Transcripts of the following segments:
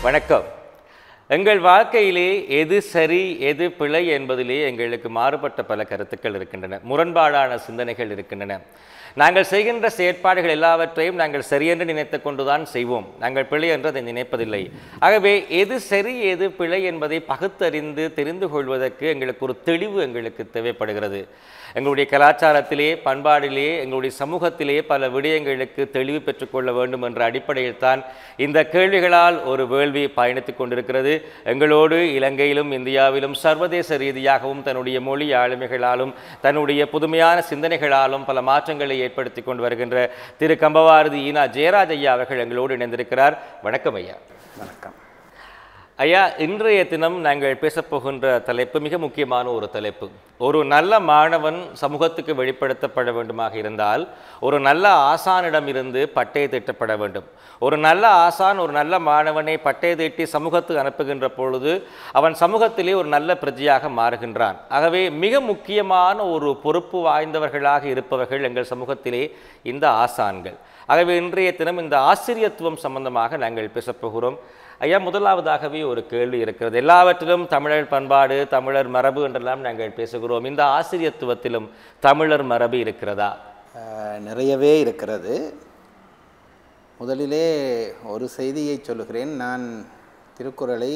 வணக்கம் எங்கள் வாழ்க்கையிலே எது சரி எது பிழை என்பதிலே எங்களுக்கு மாறுபட்ட பல கருத்துக்கள் இருக்கின்றன முரண்பாடான சிந்தனைகள் இருக்கின்றன நாங்கள் செய்கின்ற செயற்பாடுகள் எல்லாவற்றையும் நாங்கள் சரியென்று நினைத்து கொண்டுதான் செய்வோம் நாங்கள் பிழை என்று அதை நினைப்பதில்லை ஆகவே எது சரி எது பிழை என்பதை பகுத்தறிந்து தெரிந்து கொள்வதற்கு எங்களுக்கு ஒரு தெளிவு எங்களுக்கு தேவைப்படுகிறது எங்களுடைய கலாச்சாரத்திலே பண்பாடிலே எங்களுடைய சமூகத்திலே பல விடயங்களுக்கு தெளிவு பெற்றுக்கொள்ள வேண்டும் என்ற அடிப்படையில் தான் இந்த கேள்விகளால் ஒரு வேள்வி பயணித்துக் கொண்டிருக்கிறது எங்களோடு இலங்கையிலும் இந்தியாவிலும் சர்வதேச ரீதியாகவும் தன்னுடைய மொழி ஆளுமைகளாலும் தன்னுடைய புதுமையான சிந்தனைகளாலும் பல மாற்றங்களை ஏற்படுத்தி கொண்டு வருகின்ற திரு கம்பவாரதி ஈனா ஜெயராஜ் ஐயா அவர்கள் எங்களோடு இணைந்திருக்கிறார் வணக்கம் ஐயா வணக்கம் ஐயா இன்றைய தினம் நாங்கள் பேசப்போகின்ற தலைப்பு மிக முக்கியமான ஒரு தலைப்பு ஒரு நல்ல மாணவன் சமூகத்துக்கு வெளிப்படுத்தப்பட வேண்டுமாக இருந்தால் ஒரு நல்ல ஆசானிடம் இருந்து பட்டை தீட்டப்பட வேண்டும் ஒரு நல்ல ஆசான் ஒரு நல்ல மாணவனை பட்டை தீட்டி சமூகத்துக்கு அனுப்புகின்ற பொழுது அவன் சமூகத்திலே ஒரு நல்ல பிரஜையாக மாறுகின்றான் ஆகவே மிக முக்கியமான ஒரு பொறுப்பு வாய்ந்தவர்களாக இருப்பவர்கள் எங்கள் சமூகத்திலே இந்த ஆசான்கள் ஆகவே இன்றைய தினம் இந்த ஆசிரியத்துவம் சம்பந்தமாக நாங்கள் பேசப்போகிறோம் ஐயா முதலாவதாகவே ஒரு கேள்வி இருக்கிறது எல்லாவற்றிலும் தமிழர் பண்பாடு தமிழர் மரபு என்றெல்லாம் நாங்கள் பேசுகிறோம் இந்த ஆசிரியத்துவத்திலும் தமிழர் மரபு இருக்கிறதா அஹ், நிறையவே இருக்கிறது முதலிலே ஒரு செய்தியை சொல்லுகிறேன் நான் திருக்குறளை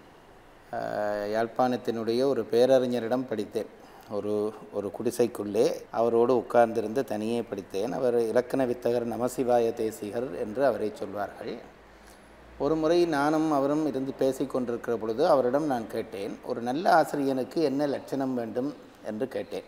அஹ், யாழ்ப்பாணத்தினுடைய ஒரு பேரறிஞரிடம் படித்தேன் ஒரு ஒரு குடிசைக்குள்ளே அவரோடு உட்கார்ந்திருந்து தனியே படித்தேன் அவர் இலக்கண வித்தகர் நமசிவாய தேசிகர் என்று அவரை சொல்வார்கள் ஒரு முறை நானும் அவரும் இருந்து பேசிக் கொண்டிருக்கிற பொழுது அவரிடம் நான் கேட்டேன் ஒரு நல்ல ஆசிரியனுக்கு என்ன லட்சணம் வேண்டும் என்று கேட்டேன்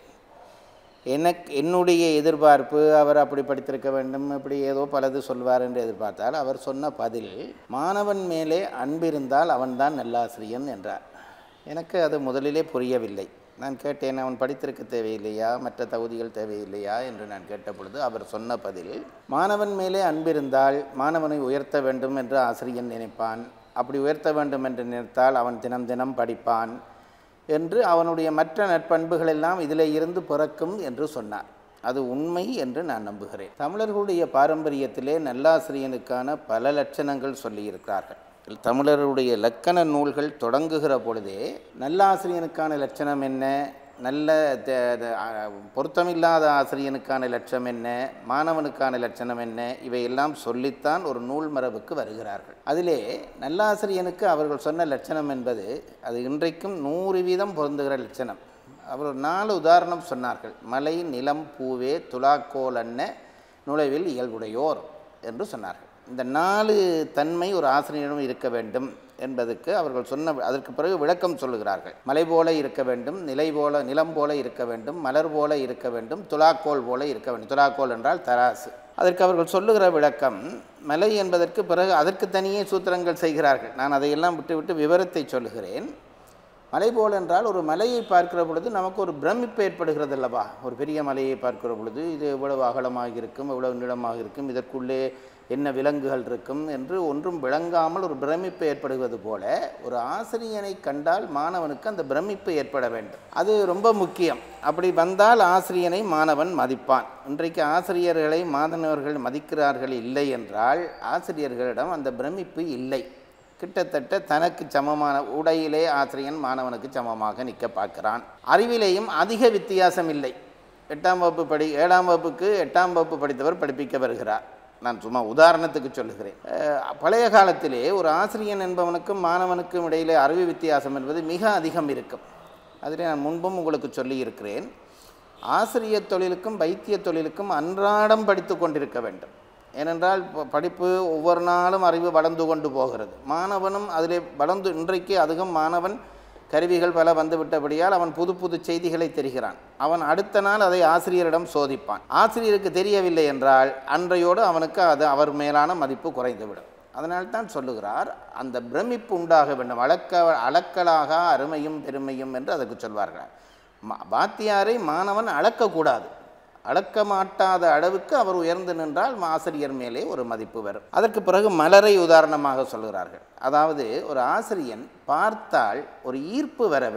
எனக்கு என்னுடைய எதிர்பார்ப்பு அவர் அப்படி படித்திருக்க வேண்டும் இப்படி ஏதோ பலது சொல்வார் என்று எதிர்பார்த்தால் அவர் சொன்ன பதில் மாணவன் மேலே அன்பிருந்தால் அவன்தான் நல்லாசிரியன் என்றார் எனக்கு அது முதலிலே புரியவில்லை நான் கேட்டேன் அவன் படித்திருக்க தேவையில்லையா மற்ற தகுதிகள் தேவையில்லையா என்று நான் கேட்ட பொழுது அவர் சொன்ன பதில் மாணவன் மேலே அன்பிருந்தால் மாணவனை உயர்த்த வேண்டும் என்று ஆசிரியன் நினைப்பான் அப்படி உயர்த்த வேண்டும் என்று நினைத்தால் அவன் தினம் தினம் படிப்பான் என்று அவனுடைய மற்ற நற்பண்புகள் எல்லாம் இதில் இருந்து பிறக்கும் என்று சொன்னார் அது உண்மை என்று நான் நம்புகிறேன் தமிழர்களுடைய பாரம்பரியத்திலே நல்லாசிரியனுக்கான பல லட்சணங்கள் சொல்லியிருக்கிறார்கள் தமிழருடைய இலக்கண நூல்கள் தொடங்குகிற பொழுதே நல்லாசிரியனுக்கான லட்சணம் என்ன நல்ல த- த- அ- பொருத்தமில்லாத ஆசிரியனுக்கான லட்சம் என்ன மாணவனுக்கான லட்சணம் என்ன இவையெல்லாம் சொல்லித்தான் ஒரு நூல் மரபுக்கு வருகிறார்கள் அதிலே நல்லாசிரியனுக்கு அவர்கள் சொன்ன லட்சணம் என்பது அது இன்றைக்கும் நூறு வீதம் பொருந்துகிற லட்சணம் அவர் ஒரு நாலு உதாரணம் சொன்னார்கள் மலை நிலம் பூவே துலாக்கோல் அன்ன நுழைவில் இயல்புடையோர் என்று சொன்னார்கள் இந்த நாலு தன்மை ஒரு ஆசிரியரிடம் இருக்க வேண்டும் என்பதற்கு அவர்கள் சொன்ன அதற்கு பிறகு விளக்கம் சொல்லுகிறார்கள் மலை போல இருக்க வேண்டும் நிலை போல நிலம் போல இருக்க வேண்டும் மலர் போல இருக்க வேண்டும் துலாக்கோல் போல இருக்க வேண்டும் துலாக்கோல் என்றால் தராசு அதற்கு அவர்கள் சொல்லுகிற விளக்கம் மலை என்பதற்கு பிறகு அதற்கு தனியே சூத்திரங்கள் செய்கிறார்கள் நான் அதையெல்லாம் விட்டுவிட்டு விவரத்தை சொல்லுகிறேன் மலை போல் என்றால் ஒரு மலையை பார்க்கிற பொழுது நமக்கு ஒரு பிரமிப்பு ஏற்படுகிறது அல்லவா ஒரு பெரிய மலையை பார்க்கிற பொழுது இது இவ்வளவு அகலமாக இருக்கும் இவ்வளவு நீளமாக இருக்கும் இதற்குள்ளே என்ன விலங்குகள் இருக்கும் என்று ஒன்றும் விளங்காமல் ஒரு பிரமிப்பு ஏற்படுவது போல ஒரு ஆசிரியனை கண்டால் மாணவனுக்கு அந்த பிரமிப்பு ஏற்பட வேண்டும் அது ரொம்ப முக்கியம் அப்படி வந்தால் ஆசிரியனை மாணவன் மதிப்பான் இன்றைக்கு ஆசிரியர்களை மாணவர்கள் மதிக்கிறார்கள் இல்லை என்றால் ஆசிரியர்களிடம் அந்த பிரமிப்பு இல்லை கிட்டத்தட்ட தனக்கு சமமான உடையிலே ஆசிரியன் மாணவனுக்கு சமமாக நிற்க பார்க்கிறான் அறிவிலேயும் அதிக வித்தியாசம் இல்லை எட்டாம் வகுப்பு படி ஏழாம் வகுப்புக்கு எட்டாம் வகுப்பு படித்தவர் படிப்பிக்க வருகிறார் நான் சும்மா உதாரணத்துக்கு சொல்லுகிறேன் அஹ், பழைய காலத்திலே ஒரு ஆசிரியன் என்பவனுக்கும் மாணவனுக்கும் இடையிலே அறிவு வித்தியாசம் என்பது மிக அதிகம் இருக்கும் அதில் நான் முன்பும் உங்களுக்கு சொல்லியிருக்கிறேன் ஆசிரியர் தொழிலுக்கும் வைத்திய தொழிலுக்கும் அன்றாடம் படித்து கொண்டிருக்க வேண்டும் ஏனென்றால் ப- படிப்பு ஒவ்வொரு நாளும் அறிவு வளர்ந்து கொண்டு போகிறது மாணவனும் அதிலே வளர்ந்து இன்றைக்கு அதிகம் மாணவன் கருவிகள் பல வந்துவிட்டபடியால் அவன் புது புது செய்திகளை தெரிகிறான் அவன் அடுத்த நாள் அதை ஆசிரியரிடம் சோதிப்பான் ஆசிரியருக்கு தெரியவில்லை என்றால் அன்றையோடு அவனுக்கு அது அவர் மேலான மதிப்பு குறைந்துவிடும் அதனால்தான் சொல்லுகிறார் அந்த பிரமிப்பு உண்டாக வேண்டும் அளக்க அளக்கலாக அருமையும் பெருமையும் என்று அதுக்கு சொல்வார்கள் ம- வாத்தியாரை மாணவன் அளக்கக்கூடாது அளக்க மாட்டாத அளவுக்கு அவர் உயர்ந்து நின்றால் ஆசிரியர் மேலே ஒரு மதிப்பு வரும் அதற்கு பிறகு மலரை உதாரணமாக சொல்கிறார்கள் அதாவது ஒரு ஆசிரியன் பார்த்தால் ஒரு ஈர்ப்பு வர வேண்டும்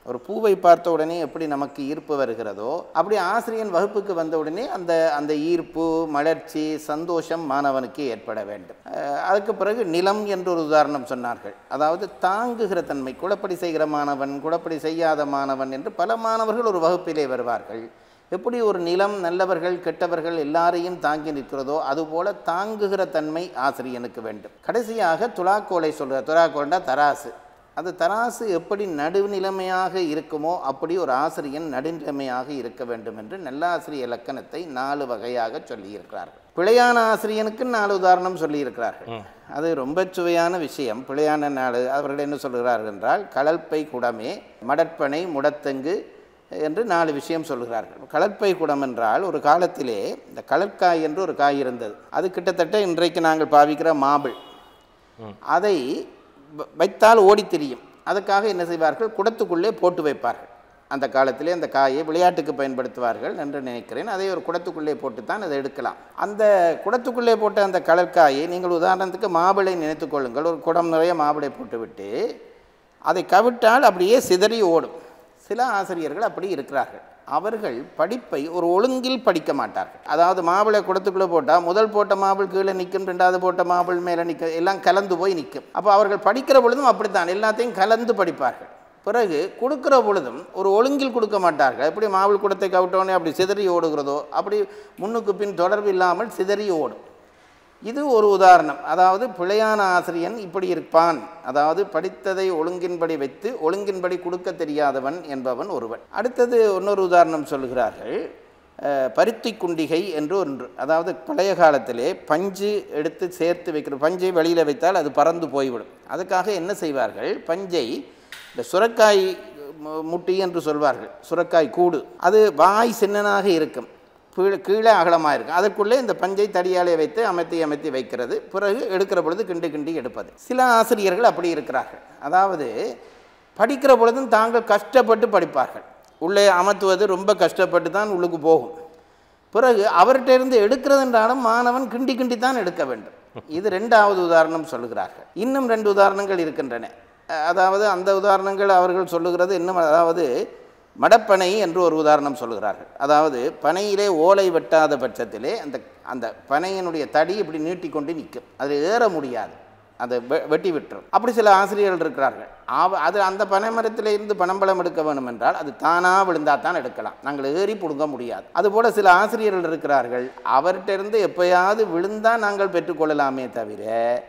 ஒரு பூவை பார்த்த உடனே எப்படி நமக்கு ஈர்ப்பு வருகிறதோ அப்படி ஆசிரியன் வகுப்புக்கு வந்த உடனே அந்த அந்த ஈர்ப்பு மலர்ச்சி சந்தோஷம் மாணவனுக்கு ஏற்பட வேண்டும் அஹ் அதுக்கு பிறகு நிலம் என்று ஒரு உதாரணம் சொன்னார்கள் அதாவது தாங்குகிற தன்மை குழப்படி செய்கிற மாணவன் குழப்படி செய்யாத மாணவன் என்று பல மாணவர்கள் ஒரு வகுப்பிலே வருவார்கள் எப்படி ஒரு நிலம் நல்லவர்கள் கெட்டவர்கள் எல்லாரையும் தாங்கி நிற்கிறதோ அதுபோல தாங்குகிற தன்மை ஆசிரியனுக்கு வேண்டும் கடைசியாக துலாக்கோலை சொல்கிறார் துலாக்கோல்னா தராசு அது தராசு எப்படி நடுநிலைமையாக இருக்குமோ அப்படி ஒரு ஆசிரியன் நடுநிலைமையாக இருக்க வேண்டும் என்று நல்லாசிரிய இலக்கணத்தை நாலு வகையாக சொல்லியிருக்கிறார்கள் பிழையான ஆசிரியனுக்கு நாலு உதாரணம் சொல்லியிருக்கிறார்கள் அது ரொம்ப சுவையான விஷயம் பிழையான நாலு அவர்கள் என்ன சொல்கிறார்கள் என்றால் கடல்பை குடமே மடற்பனை முடத்தங்கு என்று நாலு விஷயம் சொல்கிறார்கள் கடற்பை குடம் என்றால் ஒரு காலத்திலே இந்த கடற்காய் என்று ஒரு காய் இருந்தது அது கிட்டத்தட்ட இன்றைக்கு நாங்கள் பாவிக்கிற மாபிள் அதை வ- வைத்தால் ஓடித் திரியும் அதுக்காக என்ன செய்வார்கள் குடத்துக்குள்ளே போட்டு வைப்பார்கள் அந்த காலத்திலே அந்த காயை விளையாட்டுக்கு பயன்படுத்துவார்கள் என்று நினைக்கிறேன் அதை ஒரு குடத்துக்குள்ளே போட்டு தான் அதை எடுக்கலாம் அந்த குடத்துக்குள்ளே போட்ட அந்த கடற்காயை நீங்கள் உதாரணத்துக்கு மாபிளை நினைத்துக் கொள்ளுங்கள் ஒரு குடம் நிறைய மாபிளை போட்டுவிட்டு அதை கவிட்டால் அப்படியே சிதறி ஓடும் சில ஆசிரியர்கள் அப்படி இருக்கிறார்கள் அவர்கள் படிப்பை ஒரு ஒழுங்கில் படிக்க மாட்டார்கள் அதாவது மாபிளை குடத்துக்குள்ளே போட்டால் முதல் போட்ட மாபிள் கீழே நிற்கும் ரெண்டாவது போட்ட மாபிள் மேலே நிற்கும் எல்லாம் கலந்து போய் நிற்கும் அப்போ அவர்கள் படிக்கிற பொழுதும் அப்படித்தான் எல்லாத்தையும் கலந்து படிப்பார்கள் பிறகு கொடுக்கிற பொழுதும் ஒரு ஒழுங்கில் கொடுக்க மாட்டார்கள் எப்படி மாபிள் குடத்தை கவிட்டோன்னே அப்படி சிதறி ஓடுகிறதோ அப்படி முன்னுக்கு பின் தொடர்பு இல்லாமல் சிதறி ஓடும் இது ஒரு உதாரணம் அதாவது பிழையான ஆசிரியன் இப்படி இருப்பான் அதாவது படித்ததை ஒழுங்கின்படி வைத்து ஒழுங்கின்படி கொடுக்க தெரியாதவன் என்பவன் ஒருவன் அடுத்தது இன்னொரு உதாரணம் சொல்கிறார்கள் அஹ், பருத்தி குண்டிகை என்று ஒன்று அதாவது பழைய காலத்திலே பஞ்சு எடுத்து சேர்த்து வைக்கிற பஞ்சை வெளியில் வைத்தால் அது பறந்து போய்விடும் அதுக்காக என்ன செய்வார்கள் பஞ்சை இந்த சுரக்காய் மு- முட்டி என்று சொல்வார்கள் சுரக்காய் கூடு அது வாய் சின்னனாக இருக்கும் கீழே கீழே அகலமாக இருக்கும் அதற்குள்ளே இந்த பஞ்சை தடியாலே வைத்து அமைத்தி அமைத்தி வைக்கிறது பிறகு எடுக்கிற பொழுது கிண்டி கிண்டி எடுப்பது சில ஆசிரியர்கள் அப்படி இருக்கிறார்கள் அதாவது படிக்கிற பொழுதும் தாங்கள் கஷ்டப்பட்டு படிப்பார்கள் உள்ளே அமர்த்துவது ரொம்ப கஷ்டப்பட்டு தான் உள்ளுக்கு போகும் பிறகு அவர்கிட்ட இருந்து எடுக்கிறதுன்றாலும் மாணவன் கிண்டி கிண்டி தான் எடுக்க வேண்டும் இது ரெண்டாவது உதாரணம் சொல்லுகிறார்கள் இன்னும் ரெண்டு உதாரணங்கள் இருக்கின்றன அஹ் அதாவது அந்த உதாரணங்கள் அவர்கள் சொல்லுகிறது இன்னும் அதாவது மடப்பனை என்று ஒரு உதாரணம் சொல்லுகிறார்கள் அதாவது பனையிலே ஓலை வெட்டாத பட்சத்திலே அந்த அந்த பனையினுடைய தடி இப்படி நீட்டிக்கொண்டு நிற்கும் அதில் ஏற முடியாது அதை வெ- வெட்டி விட்டுரும் அப்படி சில ஆசிரியர்கள் இருக்கிறார்கள் அவ அது அந்த பனை மரத்தில் இருந்து பனம்பழம் எடுக்க வேண்டும் என்றால் அது தானாக விழுந்தால் தான் எடுக்கலாம் நாங்கள் ஏறி பிடுங்க முடியாது அதுபோல் சில ஆசிரியர்கள் இருக்கிறார்கள் அவர்கிட்ட இருந்து எப்பயாவது விழுந்தால் நாங்கள் பெற்றுக்கொள்ளலாமே தவிர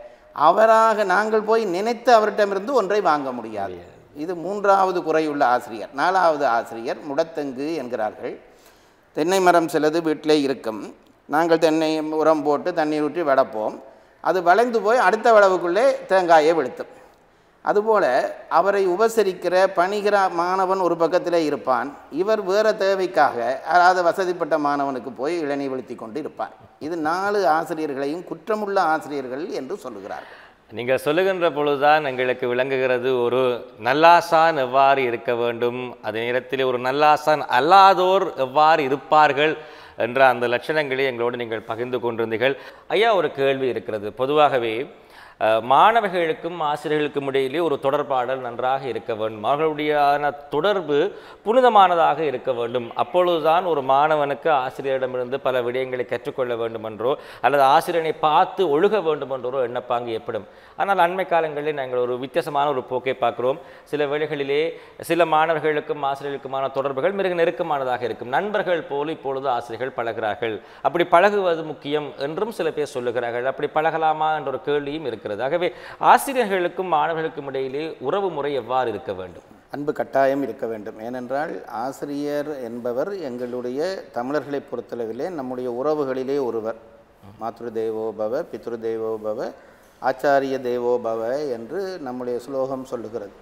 அவராக நாங்கள் போய் நினைத்து அவரிடமிருந்து ஒன்றை வாங்க முடியாது இது மூன்றாவது குறையுள்ள ஆசிரியர் நாலாவது ஆசிரியர் முடத்தங்கு என்கிறார்கள் தென்னை மரம் சிலது வீட்டிலே இருக்கும் நாங்கள் தென்னை உரம் போட்டு தண்ணீர் ஊற்றி வளர்ப்போம் அது வளைந்து போய் அடுத்த வளவுக்குள்ளே தேங்காயை வெளுத்தும் அதுபோல அவரை உபசரிக்கிற பணிகிற மாணவன் ஒரு பக்கத்திலே இருப்பான் இவர் வேறு தேவைக்காக அதாவது வசதிப்பட்ட மாணவனுக்கு போய் இளநீ வெளுத்தி கொண்டு இருப்பார் இது நாலு ஆசிரியர்களையும் குற்றமுள்ள ஆசிரியர்கள் என்று சொல்லுகிறார்கள் நீங்கள் சொல்லுகின்ற பொழுதுதான் எங்களுக்கு விளங்குகிறது ஒரு நல்லாசான் எவ்வாறு இருக்க வேண்டும் அதே நேரத்தில் ஒரு நல்லாசான் அல்லாதோர் எவ்வாறு இருப்பார்கள் என்ற அந்த லட்சணங்களை எங்களோடு நீங்கள் பகிர்ந்து கொண்டிருந்தீர்கள் ஐயா ஒரு கேள்வி இருக்கிறது பொதுவாகவே அஹ், மாணவர்களுக்கும் ஆசிரியர்களுக்கும் இடையிலே ஒரு தொடர்பாடல் நன்றாக இருக்க வேண்டும் அவர்களுடையான தொடர்பு புனிதமானதாக இருக்க வேண்டும் அப்பொழுதுதான் ஒரு மாணவனுக்கு ஆசிரியரிடமிருந்து பல விடயங்களை கற்றுக்கொள்ள வேண்டும் என்றோ அல்லது ஆசிரியனை பார்த்து ஒழுக வேண்டும் என்றோ எண்ணப்பாங்கு ஏற்படும் ஆனால் அண்மை காலங்களில் நாங்கள் ஒரு வித்தியாசமான ஒரு போக்கை பார்க்கிறோம் சில வேளைகளிலே சில மாணவர்களுக்கும் ஆசிரியர்களுக்குமான தொடர்புகள் மிக நெருக்கமானதாக இருக்கும் நண்பர்கள் போல இப்பொழுது ஆசிரியர்கள் பழகிறார்கள் அப்படி பழகுவது முக்கியம் என்றும் சில பேர் சொல்லுகிறார்கள் அப்படி பழகலாமா என்ற ஒரு கேள்வியும் இருக்கிறது ஆகவே ஆசிரியர்களுக்கும் மாணவர்களுக்கும் இடையிலே உறவு முறை எவ்வாறு இருக்க வேண்டும் அன்பு கட்டாயம் இருக்க வேண்டும் ஏனென்றால் ஆசிரியர் என்பவர் எங்களுடைய தமிழர்களை பொறுத்தளவிலே நம்முடைய உறவுகளிலே ஒருவர் மாத்ரு தேவோ பவ பித்ரு தேவோ பவ ஆச்சாரிய தேவோ பவ என்று நம்முடைய ஸ்லோகம் சொல்லுகிறது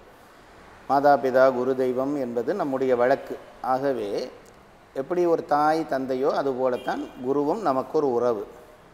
மாதா பிதா குரு தெய்வம் என்பது நம்முடைய வழக்கு ஆகவே எப்படி ஒரு தாய் தந்தையோ அதுபோலத்தான் குருவும் நமக்கு ஒரு உறவு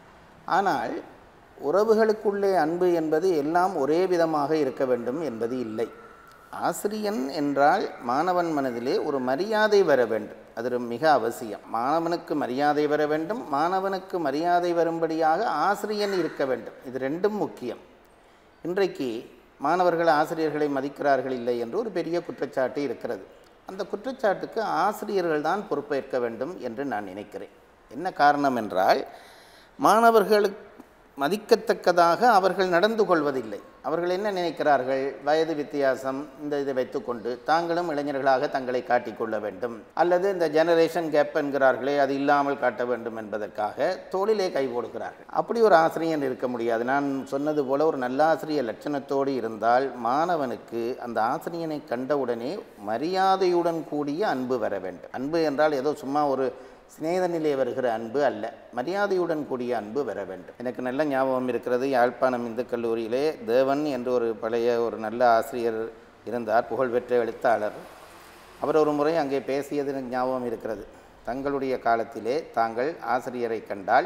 ஆனால் உறவுகளுக்குள்ளே அன்பு என்பது எல்லாம் ஒரே விதமாக இருக்க வேண்டும் என்பது இல்லை ஆசிரியன் என்றால் மாணவன் மனதிலே ஒரு மரியாதை வர வேண்டும் அது ஒரு மிக அவசியம் மாணவனுக்கு மரியாதை வர வேண்டும் மாணவனுக்கு மரியாதை வரும்படியாக ஆசிரியன் இருக்க வேண்டும் இது ரெண்டும் முக்கியம் இன்றைக்கு மாணவர்கள் ஆசிரியர்களை மதிக்கிறார்கள் இல்லை என்று ஒரு பெரிய குற்றச்சாட்டு இருக்கிறது அந்த குற்றச்சாட்டுக்கு ஆசிரியர்கள் தான் பொறுப்பேற்க வேண்டும் என்று நான் நினைக்கிறேன் என்ன காரணம் என்றால் மாணவர்களுக்கு மதிக்கத்தக்கதாக அவர்கள் நடந்து கொள்வதில்லை அவர்கள் என்ன நினைக்கிறார்கள் வயது வித்தியாசம் இந்த இதை வைத்துக்கொண்டு தாங்களும் இளைஞர்களாக தங்களை காட்டிக்கொள்ள வேண்டும் அல்லது இந்த ஜெனரேஷன் கேப் என்கிறார்களே அது இல்லாமல் காட்ட வேண்டும் என்பதற்காக தோளிலே கை போடுகிறார்கள் அப்படி ஒரு ஆசிரியர் இருக்க முடியாது நான் சொன்னது போல ஒரு நல்ல ஆசிரியர் லட்சணத்தோடு இருந்தால் மாணவனுக்கு அந்த ஆசிரியனை கண்டவுடனே மரியாதையுடன் கூடிய அன்பு வர வேண்டும் அன்பு என்றால் ஏதோ சும்மா ஒரு சிநேகநிலை வருகிற அன்பு அல்ல மரியாதையுடன் கூடிய அன்பு வர வேண்டும் எனக்கு நல்ல ஞாபகம் இருக்கிறது யாழ்ப்பாணம் இந்து கல்லூரியிலே தேவன் என்று ஒரு பழைய ஒரு நல்ல ஆசிரியர் இருந்தார் புகழ்பெற்ற எழுத்தாளர் அவர் ஒரு முறை அங்கே பேசியது எனக்கு ஞாபகம் இருக்கிறது தங்களுடைய காலத்திலே தாங்கள் ஆசிரியரை கண்டால்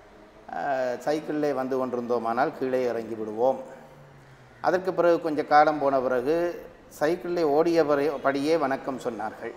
அஹ், சைக்கிளிலே வந்து கொண்டிருந்தோமானால் கீழே இறங்கி விடுவோம் அதற்கு பிறகு கொஞ்சம் காலம் போன பிறகு சைக்கிளிலே ஓடிய பிற- படியே வணக்கம் சொன்னார்கள்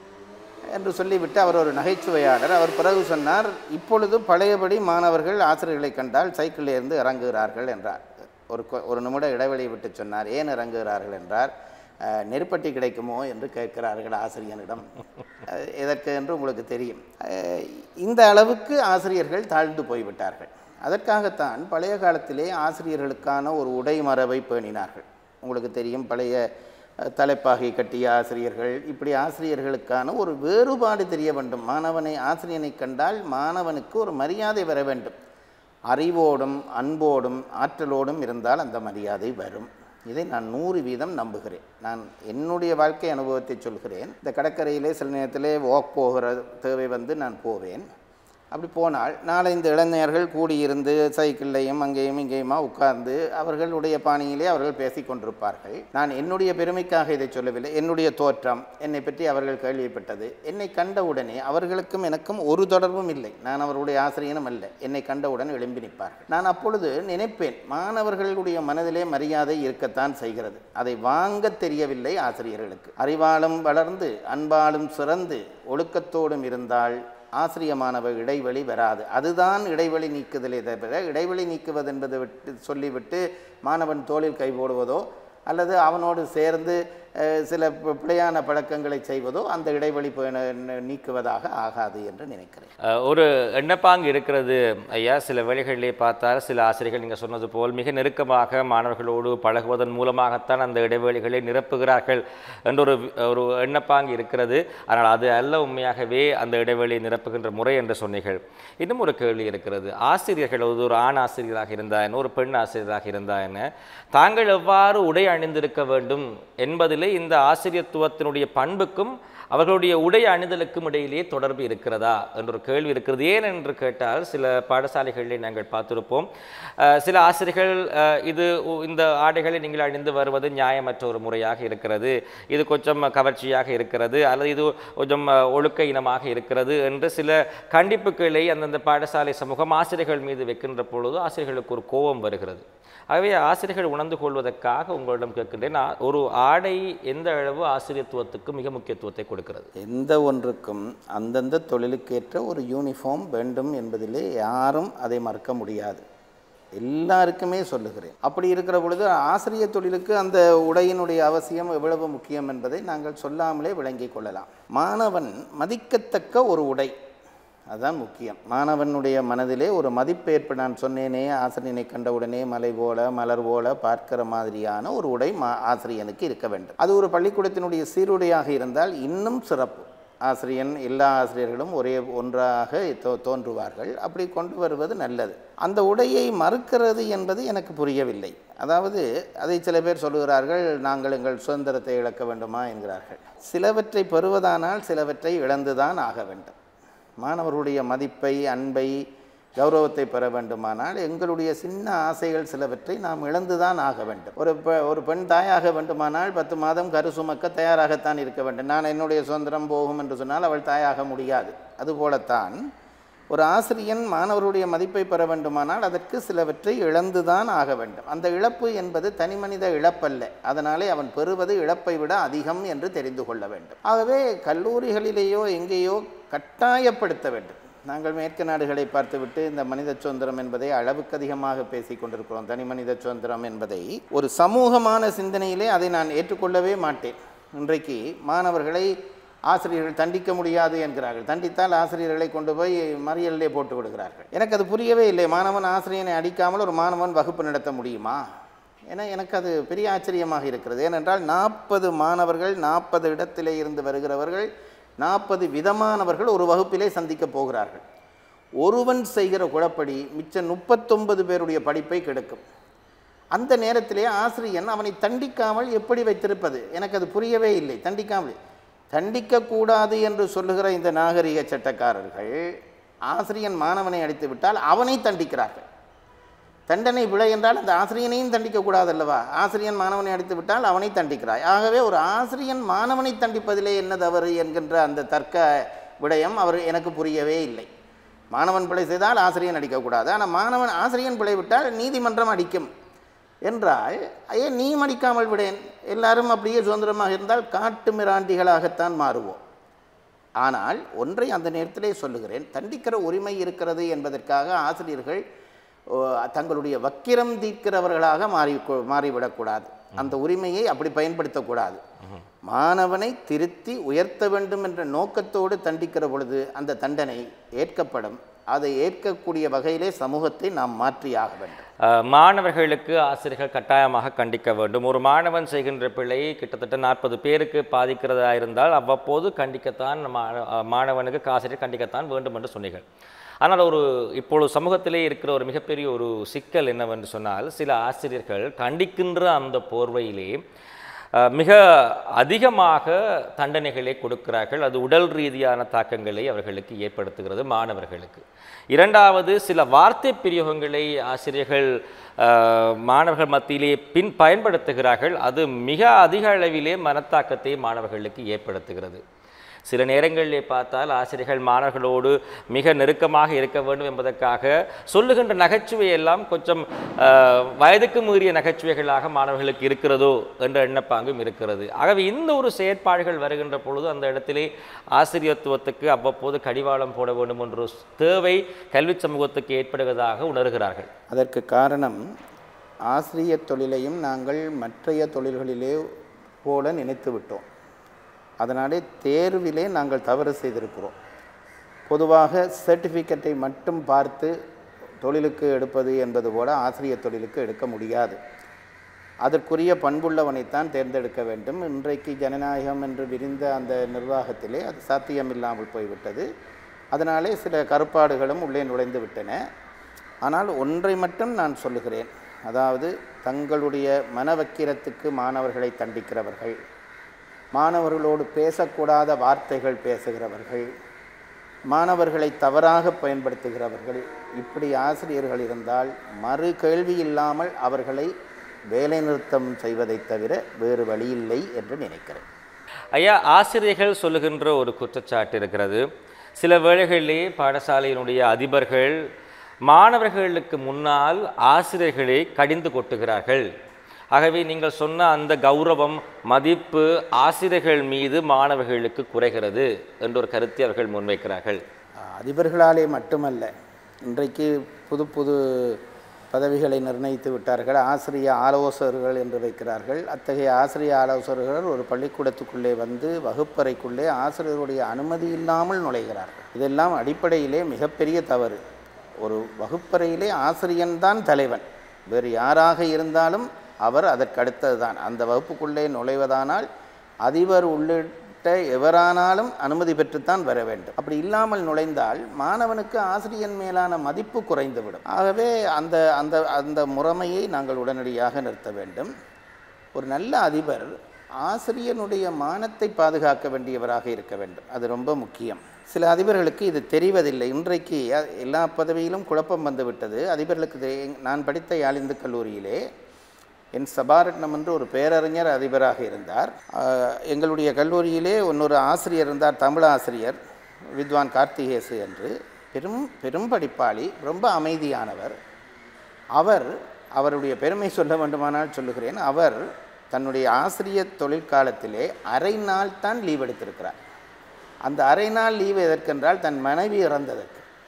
என்று சொல்லிவிட்டு அவர் ஒரு நகைச்சுவையாளர் அவர் பிறகு சொன்னார் இப்பொழுது பழையபடி மாணவர்கள் ஆசிரியர்களை கண்டால் சைக்கிளில் இருந்து இறங்குகிறார்கள் என்றார் ஒரு கொ- ஒரு நிமிட இடைவெளி விட்டு சொன்னார் ஏன் இறங்குகிறார்கள் என்றார் "அஹ், நெருப்பட்டி கிடைக்குமோ என்று கேட்கிறார்கள் ஆசிரியனிடம் அஹ், எதற்கு என்று உங்களுக்கு தெரியும் அஹ், இந்த அளவுக்கு ஆசிரியர்கள் தாழ்ந்து போய்விட்டார்கள் அதற்காகத்தான் பழைய காலத்திலே ஆசிரியர்களுக்கான ஒரு உடை மரபை பேணினார்கள் உங்களுக்கு தெரியும் பழைய அஹ், தலைப்பாகை கட்டிய ஆசிரியர்கள் இப்படி ஆசிரியர்களுக்கான ஒரு வேறுபாடு தெரிய வேண்டும் மாணவனை ஆசிரியனை கண்டால் மாணவனுக்கு ஒரு மரியாதை வர வேண்டும் அறிவோடும் அன்போடும் ஆற்றலோடும் இருந்தால் அந்த மரியாதை வரும் இதை நான் நூறு வீதம் நம்புகிறேன் நான் என்னுடைய வாழ்க்கை அனுபவத்தை சொல்கிறேன் இந்த கடற்கரையிலே சில நேரத்திலே வாக் போகிற தேவை வந்து நான் போவேன் அப்படி போனால் நாளை இந்த இளைஞர்கள் கூடியிருந்து சைக்கிள்லையும் அங்கேயும் இங்கேயுமா உட்கார்ந்து அவர்களுடைய பாணியிலே அவர்கள் பேசிக் கொண்டிருப்பார்கள் நான் என்னுடைய பெருமைக்காக இதை சொல்லவில்லை என்னுடைய தோற்றம் என்னை பற்றி அவர்கள் கேள்விப்பட்டது என்னை கண்டவுடனே அவர்களுக்கும் எனக்கும் ஒரு தொடர்பும் இல்லை நான் அவருடைய ஆசிரியனும் அல்ல என்னை கண்டவுடன் எழும்பி நிற்பார்கள் நான் அப்பொழுது நினைப்பேன் மாணவர்களுடைய மனதிலே மரியாதை இருக்கத்தான் செய்கிறது அதை வாங்கத் தெரியவில்லை ஆசிரியர்களுக்கு அறிவாலும் வளர்ந்து அன்பாலும் சிறந்து ஒழுக்கத்தோடும் இருந்தால் ஆசிரிய மாணவ இடைவெளி வராது அதுதான் இடைவெளி நீக்குதலே தவிர இடைவெளி நீக்குவது என்பதை விட்டு சொல்லிவிட்டு மாணவன் தோளில் கை போடுவதோ அல்லது அவனோடு சேர்ந்து அஹ், சில பி- பிழையான பழக்கங்களை செய்வதோ அந்த இடைவெளி பேண- நீக்குவதாக ஆகாது என்று நினைக்கிறேன் அஹ், ஒரு எண்ணப்பாங்கு இருக்கிறது ஐயா சில வேளைகளிலே பார்த்தால் சில ஆசிரியர்கள் நீங்கள் சொன்னது போல் மிக நெருக்கமாக மாணவர்களோடு பழகுவதன் மூலமாகத்தான் அந்த இடைவெளிகளை நிரப்புகிறார்கள் என்ற ஒரு வி- ஒரு எண்ணப்பாங்கு இருக்கிறது ஆனால் அது அல்ல உண்மையாகவே அந்த இடைவெளியை நிரப்புகின்ற முறை என்று சொன்னீர்கள் இன்னும் ஒரு கேள்வி இருக்கிறது ஆசிரியர்கள் அது ஒரு ஆண் ஆசிரியராக இருந்தா என்ன ஒரு பெண் ஆசிரியராக இருந்தா என்ன தாங்கள் எவ்வாறு உடை அணிந்திருக்க வேண்டும் என்பதிலே இந்த ஆசிரியத்துவத்தினுடைய பண்புக்கும் அவர்களுடைய உடை அணிதலுக்கும் இடையிலேயே தொடர்பு இருக்கிறதா என்ற ஒரு கேள்வி இருக்கிறது ஏன் என்று கேட்டால் சில பாடசாலைகளிலே நாங்கள் பார்த்திருப்போம் அஹ், சில ஆசிரியர்கள் அஹ், இது உ- இந்த ஆடைகளை நீங்கள் அணிந்து வருவது நியாயமற்ற ஒரு முறையாக இருக்கிறது இது கொஞ்சம் கவர்ச்சியாக இருக்கிறது அல்லது இது கொஞ்சம் அஹ், ஒழுக்க இனமாக இருக்கிறது என்று சில கண்டிப்புகளை அந்தந்த பாடசாலை சமூகம் ஆசிரியர்கள் மீது வைக்கின்ற பொழுது ஆசிரியர்களுக்கு ஒரு கோபம் வருகிறது ஆகவே ஆசிரியர்கள் உணர்ந்து கொள்வதற்காக உங்களிடம் கேட்கின்றேன் ஆ- ஒரு ஆடை எந்த அளவு ஆசிரியத்துவத்துக்கு மிக முக்கியத்துவத்தை கொடுக்கிறது எந்த ஒன்றுக்கும் அந்தந்த தொழிலுக்கேற்ற ஒரு யூனிஃபார்ம் வேண்டும் என்பதிலே யாரும் அதை மறுக்க முடியாது எல்லாருக்குமே சொல்லுகிறேன் அப்படி இருக்கிற பொழுது ஆசிரியர் தொழிலுக்கு அந்த உடையினுடைய அவசியம் எவ்வளவு முக்கியம் என்பதை நாங்கள் சொல்லாமலே விளங்கிக் கொள்ளலாம் மாணவன் மதிக்கத்தக்க ஒரு உடை அதுதான் முக்கியம் மாணவனுடைய மனதிலே ஒரு மதிப்பு ஏற்ப நான் சொன்னேனே ஆசிரியனை கண்டவுடனே மலை போல மலர் போல பார்க்கிற மாதிரியான ஒரு உடை மா ஆசிரியனுக்கு இருக்க வேண்டும் அது ஒரு பள்ளிக்கூடத்தினுடைய சீருடையாக இருந்தால் இன்னும் சிறப்பு ஆசிரியன் எல்லா ஆசிரியர்களும் ஒரே ஒன்றாக தோ தோன்றுவார்கள் அப்படி கொண்டு வருவது நல்லது அந்த உடையை மறுக்கிறது என்பது எனக்கு புரியவில்லை அதாவது அதை சில பேர் சொல்லுகிறார்கள் நாங்கள் எங்கள் சுதந்திரத்தை இழக்க வேண்டுமா என்கிறார்கள் சிலவற்றை பெறுவதானால் சிலவற்றை இழந்துதான் ஆக வேண்டும் மாணவர்களுடைய மதிப்பை அன்பை கௌரவத்தை பெற வேண்டுமானால் எங்களுடைய சின்ன ஆசைகள் சிலவற்றை நாம் இழந்துதான் ஆக வேண்டும் ஒரு பெ ஒரு பெண் தாயாக வேண்டுமானால் பத்து மாதம் கரு சுமக்க தயாராகத்தான் இருக்க வேண்டும் நான் என்னுடைய சுதந்திரம் போகும் என்று சொன்னால் அவள் தாயாக முடியாது அதுபோலத்தான் ஒரு ஆசிரியன் மாணவருடைய மதிப்பை பெற வேண்டுமானால் அதற்கு சிலவற்றை இழந்துதான் ஆக வேண்டும் அந்த இழப்பு என்பது தனிமனித இழப்பல்ல அதனாலே அவன் பெறுவது இழப்பை விட அதிகம் என்று தெரிந்து கொள்ள வேண்டும் ஆகவே கல்லூரிகளிலேயோ எங்கேயோ கட்டாயப்படுத்த வேண்டும் நாங்கள் மேற்கு நாடுகளை பார்த்துவிட்டு இந்த மனித சுதந்திரம் என்பதை அளவுக்கு அதிகமாக பேசிக் கொண்டிருக்கிறோம் தனி மனித சுதந்திரம் என்பதை ஒரு சமூகமான சிந்தனையிலே அதை நான் ஏற்றுக்கொள்ளவே மாட்டேன் இன்றைக்கு மாணவர்களை ஆசிரியர்கள் தண்டிக்க முடியாது என்கிறார்கள் தண்டித்தால் ஆசிரியர்களை கொண்டு போய் மறியலிலே போட்டு விடுகிறார்கள் எனக்கு அது புரியவே இல்லை மாணவன் ஆசிரியனை அடிக்காமல் ஒரு மாணவன் வகுப்பு நடத்த முடியுமா ஏன்னா எனக்கு அது பெரிய ஆச்சரியமாக இருக்கிறது ஏனென்றால் நாற்பது மாணவர்கள் நாற்பது இடத்திலே இருந்து வருகிறவர்கள் நாற்பது விதமானவர்கள் ஒரு வகுப்பிலே சந்திக்க போகிறார்கள் ஒருவன் செய்கிற குழப்படி மிச்ச முப்பத்தொன்பது பேருடைய படிப்பை கெடுக்கும் அந்த நேரத்திலே ஆசிரியன் அவனை தண்டிக்காமல் எப்படி வைத்திருப்பது எனக்கு அது புரியவே இல்லை தண்டிக்காமல் தண்டிக்கக்கூடாது என்று சொல்லுகிற இந்த நாகரிக சட்டக்காரர்கள் ஆசிரியன் மாணவனை அடித்து விட்டால் அவனை தண்டிக்கிறார்கள் தண்டனை விளை என்றால் அந்த ஆசிரியனையும் தண்டிக்கக்கூடாது அல்லவா ஆசிரியன் மாணவனை அடித்து விட்டால் அவனை தண்டிக்கிறாய் ஆகவே ஒரு ஆசிரியன் மாணவனை தண்டிப்பதிலே என்ன தவறு என்கின்ற அந்த தர்க்க விடயம் அவர் எனக்கு புரியவே இல்லை மாணவன் பிழை செய்தால் ஆசிரியன் அடிக்கக்கூடாது ஆனால் மாணவன் ஆசிரியன் பிழை விட்டால் நீதிமன்றம் அடிக்கும் என்றால் ஏன் நீ அடிக்காமல் விடேன் எல்லாரும் அப்படியே சுதந்திரமாக இருந்தால் காட்டு மிராண்டிகளாகத்தான் மாறுவோம் ஆனால் ஒன்றை அந்த நேரத்திலே சொல்லுகிறேன் தண்டிக்கிற உரிமை இருக்கிறது என்பதற்காக ஆசிரியர்கள் ஓ, தங்களுடைய வக்கிரம் தீர்க்கிறவர்களாக மாறி மாறிவிடக்கூடாது அந்த உரிமையை அப்படி பயன்படுத்தக்கூடாது மாணவனை திருத்தி உயர்த்த வேண்டும் என்ற நோக்கத்தோடு தண்டிக்கிற பொழுது அந்த தண்டனை ஏற்கப்படும் அதை ஏற்கக்கூடிய வகையிலே சமூகத்தை நாம் மாற்றியாக வேண்டும் அஹ், மாணவர்களுக்கு ஆசிரியர்கள் கட்டாயமாக கண்டிக்க வேண்டும் ஒரு மாணவன் செய்கின்ற பிழை கிட்டத்தட்ட நாற்பது பேருக்கு பாதிக்கிறதா இருந்தால் அவ்வப்போது கண்டிக்கத்தான் மா- அஹ், மாணவனுக்கு ஆசிரியர் கண்டிக்கத்தான் வேண்டும் என்று சொன்னீர்கள் ஆனால் ஒரு இப்பொழுது சமூகத்திலே இருக்கிற ஒரு மிகப்பெரிய ஒரு சிக்கல் என்னவென்று சொன்னால் சில ஆசிரியர்கள் கண்டிக்கின்ற அந்த போர்வையிலே அஹ், மிக அதிகமாக தண்டனைகளை கொடுக்கிறார்கள் அது உடல் ரீதியான தாக்கங்களை அவர்களுக்கு ஏற்படுத்துகிறது மாணவர்களுக்கு இரண்டாவது சில வார்த்தை பிரயோகங்களை ஆசிரியர்கள் அஹ், மாணவர்கள் மத்தியிலே பின் பயன்படுத்துகிறார்கள் அது மிக அதிக அளவிலே மனத்தாக்கத்தை மாணவர்களுக்கு ஏற்படுத்துகிறது சில நேரங்களிலே பார்த்தால் ஆசிரியர்கள் மாணவர்களோடு மிக நெருக்கமாக இருக்க வேண்டும் என்பதற்காக சொல்லுகின்ற நகைச்சுவை எல்லாம் கொஞ்சம் அஹ், வயதுக்கு மீறிய நகைச்சுவைகளாக மாணவர்களுக்கு இருக்கிறதோ என்ற எண்ணப்பாங்கும் இருக்கிறது ஆகவே இந்த ஒரு செயற்பாடுகள் வருகின்ற பொழுது அந்த இடத்திலே ஆசிரியத்துவத்துக்கு அவ்வப்போது கடிவாளம் போட வேண்டும் என்ற ஒரு தேவை கல்வி சமூகத்துக்கு ஏற்படுவதாக உணர்கிறார்கள் அதற்கு காரணம் ஆசிரியர் தொழிலையும் நாங்கள் மற்றைய தொழில்களிலே போல நினைத்து விட்டோம் அதனாலே தேர்விலே நாங்கள் தவறு செய்திருக்கிறோம் பொதுவாக சர்டிஃபிகேட்டை மட்டும் பார்த்து தொழிலுக்கு எடுப்பது என்பது போல ஆசிரியர் தொழிலுக்கு எடுக்க முடியாது அதற்குரிய பண்புள்ளவனைத்தான் தேர்ந்தெடுக்க வேண்டும் இன்றைக்கு ஜனநாயகம் என்று விரிந்த அந்த நிர்வாகத்திலே அது சாத்தியமில்லாமல் போய்விட்டது அதனாலே சில கருப்பாடுகளும் உள்ளே நுழைந்து விட்டன ஆனால் ஒன்றை மட்டும் நான் சொல்லுகிறேன் அதாவது தங்களுடைய மனவக்கிரத்துக்கு மாணவர்களை தண்டிக்கிறவர்கள் மாணவர்களோடு பேசக்கூடாத வார்த்தைகள் பேசுகிறவர்கள் மாணவர்களை தவறாக பயன்படுத்துகிறவர்கள் இப்படி ஆசிரியர்கள் இருந்தால் மறு கேள்வி இல்லாமல் அவர்களை வேலைநிறுத்தம் செய்வதைத் தவிர வேறு வழியில்லை என்று நினைக்கிறேன் ஐயா ஆசிரியர்கள் சொல்லுகின்ற ஒரு குற்றச்சாட்டு இருக்கிறது சில வேளைகளிலே பாடசாலையினுடைய அதிபர்கள் மாணவர்களுக்கு முன்னால் ஆசிரியர்களை கடிந்து கொட்டுகிறார்கள் ஆகவே நீங்கள் சொன்ன அந்த கௌரவம் மதிப்பு ஆசிரியர்கள் மீது மாணவர்களுக்கு குறைகிறது என்ற ஒரு கருத்தை அவர்கள் முன்வைக்கிறார்கள் அதிபர்களாலே மட்டுமல்ல இன்றைக்கு புது புது பதவிகளை நிர்ணயித்து விட்டார்கள் ஆசிரிய ஆலோசகர்கள் என்று வைக்கிறார்கள் அத்தகைய ஆசிரிய ஆலோசகர்கள் ஒரு பள்ளிக்கூடத்துக்குள்ளே வந்து வகுப்பறைக்குள்ளே ஆசிரியருடைய அனுமதி இல்லாமல் நுழைகிறார்கள் இதெல்லாம் அடிப்படையிலே மிகப்பெரிய தவறு ஒரு வகுப்பறையிலே ஆசிரியன்தான் தலைவன் வேறு யாராக இருந்தாலும் அவர் அதற்கு அடுத்தது தான் அந்த வகுப்புக்குள்ளே நுழைவதானால் அதிபர் உள்ளிட்ட எவரானாலும் அனுமதி பெற்றுத்தான் வர வேண்டும் அப்படி இல்லாமல் நுழைந்தால் மாணவனுக்கு ஆசிரியன் மேலான மதிப்பு குறைந்துவிடும் ஆகவே அந்த அந்த அந்த முறைமையை நாங்கள் உடனடியாக நிறுத்த வேண்டும் ஒரு நல்ல அதிபர் ஆசிரியனுடைய மானத்தை பாதுகாக்க வேண்டியவராக இருக்க வேண்டும் அது ரொம்ப முக்கியம் சில அதிபர்களுக்கு இது தெரிவதில்லை இன்றைக்கு அ- எல்லா பதவியிலும் குழப்பம் வந்துவிட்டது அதிபர்களுக்கு தெ- நான் படித்த யாழிந்து கல்லூரியிலே என் சபாரட்னம் என்று ஒரு பேரறிஞர் அதிபராக இருந்தார் ஆஹ், எங்களுடைய கல்லூரியிலே இன்னொரு ஆசிரியர் இருந்தார் தமிழ் ஆசிரியர் வித்வான் கார்த்திகேசு என்று பெரும் பெரும் படிப்பாளி ரொம்ப அமைதியானவர் அவர் அவருடைய பெருமை சொல்ல வேண்டுமானால் சொல்லுகிறேன் அவர் தன்னுடைய ஆசிரியர் தொழிற்காலத்திலே அரை நாள் தான் லீவ் எடுத்திருக்கிறார் அந்த அரை நாள் லீவ் எதற்கென்றால் தன் மனைவி இறந்ததற்கு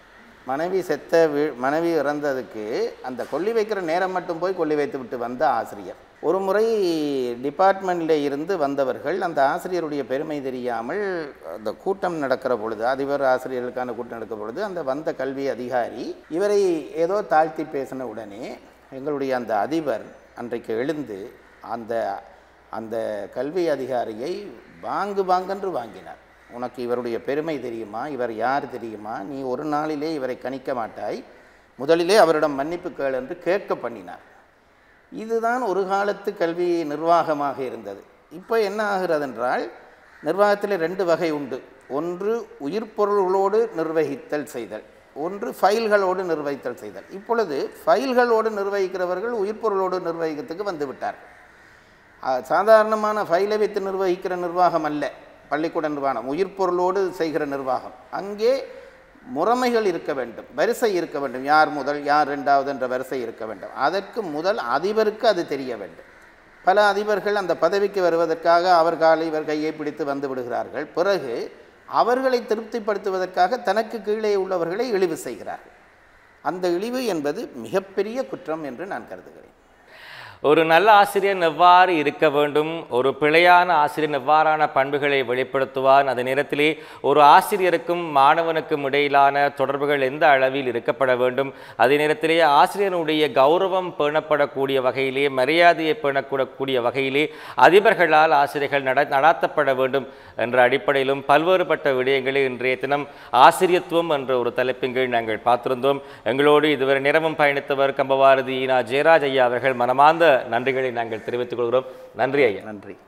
மனைவி செத்த வீ மனைவி இறந்ததுக்கு அந்த கொல்லி வைக்கிற நேரம் மட்டும் போய் கொல்லி வைத்து விட்டு வந்த ஆசிரியர் ஒரு முறை டிபார்ட்மெண்ட்டில் இருந்து வந்தவர்கள் அந்த ஆசிரியருடைய பெருமை தெரியாமல் அந்த கூட்டம் நடக்கிற பொழுது அதிபர் ஆசிரியர்களுக்கான கூட்டம் நடக்கிற பொழுது அந்த வந்த கல்வி அதிகாரி இவரை ஏதோ தாழ்த்தி பேசின உடனே எங்களுடைய அந்த அதிபர் அன்றைக்கு எழுந்து அந்த அந்த கல்வி அதிகாரியை வாங்கு வாங்கென்று வாங்கினார் உனக்கு இவருடைய பெருமை தெரியுமா இவர் யார் தெரியுமா நீ ஒரு நாளிலே இவரை கணிக்க மாட்டாய் முதலிலே அவரிடம் மன்னிப்பு கேள் என்று கேட்க பண்ணினார் இதுதான் ஒரு காலத்து கல்வி நிர்வாகமாக இருந்தது இப்போ என்ன ஆகிறது என்றால் நிர்வாகத்தில் ரெண்டு வகை உண்டு ஒன்று உயிர்ப்பொருள்களோடு நிர்வகித்தல் செய்தல் ஒன்று ஃபைல்களோடு நிர்வகித்தல் செய்தல் இப்பொழுது ஃபைல்களோடு நிர்வகிக்கிறவர்கள் உயிர்ப்பொருளோடு நிர்வகிக்கிறதுக்கு வந்து விட்டார் அஹ், சாதாரணமான ஃபைலை வைத்து நிர்வகிக்கிற நிர்வாகம் அல்ல பள்ளிக்கூட நிர்வாகம் உயிர்ப்பொருளோடு செய்கிற நிர்வாகம் அங்கே முறைமைகள் இருக்க வேண்டும் வரிசை இருக்க வேண்டும் யார் முதல் யார் ரெண்டாவது என்ற வரிசை இருக்க வேண்டும் அதற்கு முதல் அதிபருக்கு அது தெரிய வேண்டும் பல அதிபர்கள் அந்த பதவிக்கு வருவதற்காக அவர் காலை இவர் கையை பிடித்து வந்து விடுகிறார்கள் பிறகு அவர்களை திருப்திப்படுத்துவதற்காக தனக்கு கீழே உள்ளவர்களை இழிவு செய்கிறார்கள் அந்த இழிவு என்பது மிகப்பெரிய குற்றம் என்று நான் கருதுகிறேன் ஒரு நல்ல ஆசிரியர் எவ்வாறு இருக்க வேண்டும் ஒரு பிழையான ஆசிரியர் எவ்வாறான பண்புகளை வெளிப்படுத்துவார் அதே நேரத்திலே ஒரு ஆசிரியருக்கும் மாணவனுக்கும் இடையிலான தொடர்புகள் எந்த அளவில் இருக்கப்பட வேண்டும் அதே நேரத்திலே ஆசிரியனுடைய கௌரவம் பேணப்படக்கூடிய வகையிலே மரியாதையை பேணக்கூடக்கூடிய வகையிலே அதிபர்களால் ஆசிரியர்கள் நட நடாத்தப்பட வேண்டும் என்ற அடிப்படையிலும் பல்வேறுபட்ட விடயங்களை இன்றைய தினம் ஆசிரியத்துவம் என்ற ஒரு தலைப்பின் கீழ் நாங்கள் பார்த்திருந்தோம் எங்களோடு இதுவரை நேரமும் பயணித்தவர் கம்பவாரதி நா ஜெயராஜ் ஐயா அவர்கள் மனமார்ந்த நன்றிகளை நாங்கள் தெரிவித்துக் கொள்கிறோம் நன்றி ஐயா நன்றி